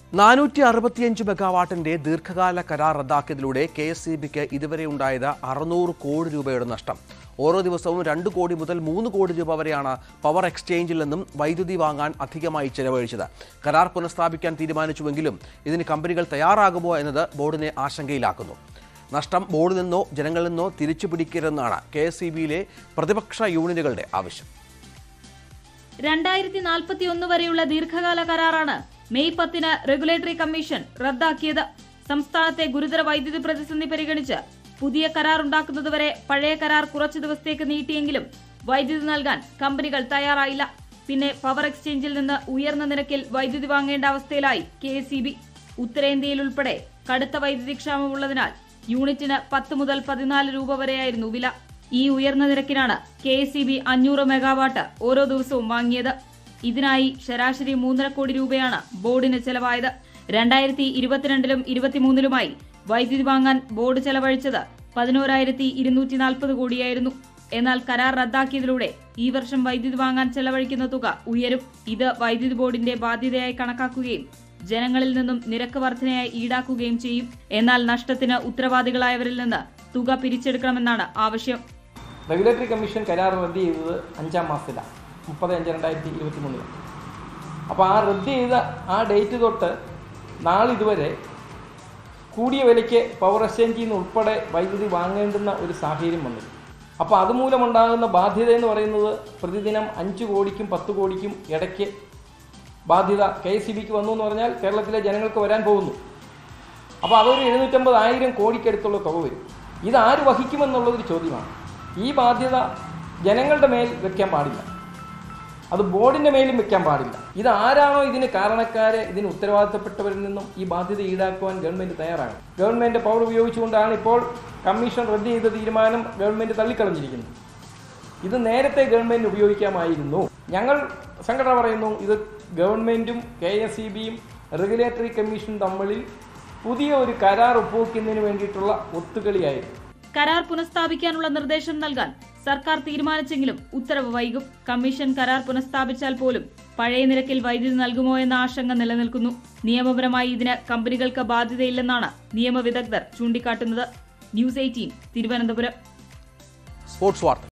നാനൂറ്റി അറുപത്തിയഞ്ച് മെഗാവാട്ടിന്റെ ദീർഘകാല കരാർ റദ്ദാക്കിയതിലൂടെ കെ എസ് സി ബിക്ക് ഇതുവരെ ഉണ്ടായത് അറുന്നൂറ് കോടി രൂപയുടെ നഷ്ടം ഓരോ ദിവസവും രണ്ട് കോടി മുതൽ മൂന്ന് കോടി രൂപ വരെയാണ് പവർ എക്സ്ചേഞ്ചിൽ നിന്നും വൈദ്യുതി വാങ്ങാൻ അധികമായി ചെലവഴിച്ചത് കരാർ പുനഃസ്ഥാപിക്കാൻ തീരുമാനിച്ചുവെങ്കിലും ഇതിന് കമ്പനികൾ തയ്യാറാകുമോ എന്നത് ബോർഡിനെ ആശങ്കയിലാക്കുന്നു നഷ്ടം ബോർഡിൽ നിന്നോ ജനങ്ങളിൽ നിന്നോ തിരിച്ചു പിടിക്കരുതെന്നാണ് കെ എസ് സി ബിയിലെ പ്രതിപക്ഷ യൂണിയനുകളുടെ ആവശ്യം രണ്ടായിരത്തി നാൽപ്പത്തി ഒന്ന് വരെയുള്ള ദീർഘകാല കരാറാണ് മെയ് പത്തിന് റെഗുലേറ്ററി കമ്മീഷൻ റദ്ദാക്കിയത് സംസ്ഥാനത്തെ ഗുരുതര വൈദ്യുതി പ്രതിസന്ധി പരിഗണിച്ച് പുതിയ കരാർ ഉണ്ടാക്കുന്നതുവരെ പഴയ കരാർ കുറച്ചു ദിവസത്തേക്ക് നീട്ടിയെങ്കിലും വൈദ്യുതി നൽകാൻ കമ്പനികൾ തയ്യാറായില്ല പിന്നെ പവർ എക്സ്ചേഞ്ചിൽ നിന്ന് ഉയർന്ന നിരക്കിൽ വൈദ്യുതി വാങ്ങേണ്ട അവസ്ഥയിലായി കെ ഉത്തരേന്ത്യയിൽ ഉൾപ്പെടെ കടുത്ത വൈദ്യുതി ക്ഷാമമുള്ളതിനാൽ യൂണിറ്റിന് പത്ത് മുതൽ പതിനാല് രൂപ വരെയായിരുന്നു വില ഈ ഉയർന്ന നിരക്കിനാണ് കെ എസ് സി ബി അഞ്ഞൂറ് മെഗാവാട്ട് ഓരോ ദിവസവും വാങ്ങിയത് ഇതിനായി ശരാശരി മൂന്നര കോടി രൂപയാണ് ബോർഡിന് ചെലവായത് രണ്ടായിരത്തി ഇരുപത്തിരണ്ടിലും ഇരുപത്തിമൂന്നിലുമായി വൈദ്യുതി വാങ്ങാൻ ബോർഡ് ചെലവഴിച്ചത് പതിനോരായിരത്തി ഇരുന്നൂറ്റി നാൽപ്പത് കോടിയായിരുന്നു എന്നാൽ കരാർ റദ്ദാക്കിയതിലൂടെ ഈ വർഷം വൈദ്യുതി വാങ്ങാൻ ചെലവഴിക്കുന്ന തുക ഉയരും ഇത് വൈദ്യുതി ബോർഡിന്റെ ബാധ്യതയായി കണക്കാക്കുകയും ജനങ്ങളിൽ നിന്നും നിരക്ക് വർധനയായി ഈടാക്കുകയും ചെയ്യും എന്നാൽ നഷ്ടത്തിന് ഉത്തരവാദികളായവരിൽ നിന്ന് തുക പിരിച്ചെടുക്കണമെന്നാണ് ആവശ്യം റെഗുലേറ്ററി കമ്മീഷൻ കരാർ റദ്ദ് ചെയ്തത് അഞ്ചാം മാസത്തിലാണ് മുപ്പത് അഞ്ച് രണ്ടായിരത്തി ഇരുപത്തി മൂന്നിൽ അപ്പോൾ ആ റദ്ദ് ചെയ്ത ആ ഡേറ്റ് തൊട്ട് നാളിതുവരെ കൂടിയ വിലയ്ക്ക് പവർ എക്സ്ചേഞ്ചിൽ നിന്ന് ഉൾപ്പെടെ വൈദ്യുതി വാങ്ങേണ്ടുന്ന ഒരു സാഹചര്യം വന്നു അപ്പോൾ അതുമൂലമുണ്ടാകുന്ന ബാധ്യത എന്ന് പറയുന്നത് പ്രതിദിനം അഞ്ച് കോടിക്കും പത്ത് കോടിക്കും ഇടയ്ക്ക് ബാധ്യത കെ എസ് സി ബിക്ക് വന്നു എന്ന് പറഞ്ഞാൽ കേരളത്തിലെ ജനങ്ങൾക്ക് വരാൻ പോകുന്നു അപ്പോൾ അതൊരു എഴുന്നൂറ്റമ്പത് ആയിരം കോടിക്കടുത്തുള്ള തുക വരും ഇത് ആര് വഹിക്കുമെന്നുള്ളതൊരു ചോദ്യമാണ് ഈ ബാധ്യത ജനങ്ങളുടെ മേൽ വെക്കാൻ പാടില്ല അത് ബോർഡിന്റെ മേലും വെക്കാൻ പാടില്ല ഇത് ആരാണോ ഇതിന് കാരണക്കാരെ ഇതിന് ഉത്തരവാദിത്തപ്പെട്ടവരിൽ നിന്നും ഈ ബാധ്യത ഈടാക്കുവാൻ ഗവൺമെന്റ് തയ്യാറാണ് ഗവൺമെന്റ് പവർ ഉപയോഗിച്ചുകൊണ്ടാണ് ഇപ്പോൾ കമ്മീഷൻ റദ്ദ് ചെയ്ത തീരുമാനം ഗവൺമെന്റ് തള്ളിക്കളഞ്ഞിരിക്കുന്നത് ഇത് നേരത്തെ ഗവൺമെന്റ് ഉപയോഗിക്കാമായിരുന്നു ഞങ്ങൾ സംഘടന പറയുന്നു ഇത് ഗവൺമെന്റും കെ എസ് ഇ ബിയും റെഗുലേറ്ററി കമ്മീഷനും തമ്മിൽ പുതിയ ഒരു കരാർ ഒപ്പുവെക്കുന്നതിന് വേണ്ടിയിട്ടുള്ള ഒത്തുകളിയായിരുന്നു കരാർ പുനഃസ്ഥാപിക്കാനുള്ള നിർദ്ദേശം നൽകാൻ സർക്കാർ തീരുമാനിച്ചെങ്കിലും ഉത്തരവ് വൈകും കമ്മീഷൻ കരാർ പുനഃസ്ഥാപിച്ചാൽ പോലും പഴയ നിരക്കിൽ വൈദ്യുതി നൽകുമോ എന്ന ആശങ്ക നിലനിൽക്കുന്നു നിയമപരമായി ഇതിന് കമ്പനികൾക്ക് ബാധ്യതയില്ലെന്നാണ് നിയമവിദഗ്ധർ ചൂണ്ടിക്കാട്ടുന്നത് ന്യൂസ് എയ്റ്റീൻ തിരുവനന്തപുരം സ്പോർട്സ് വാർത്ത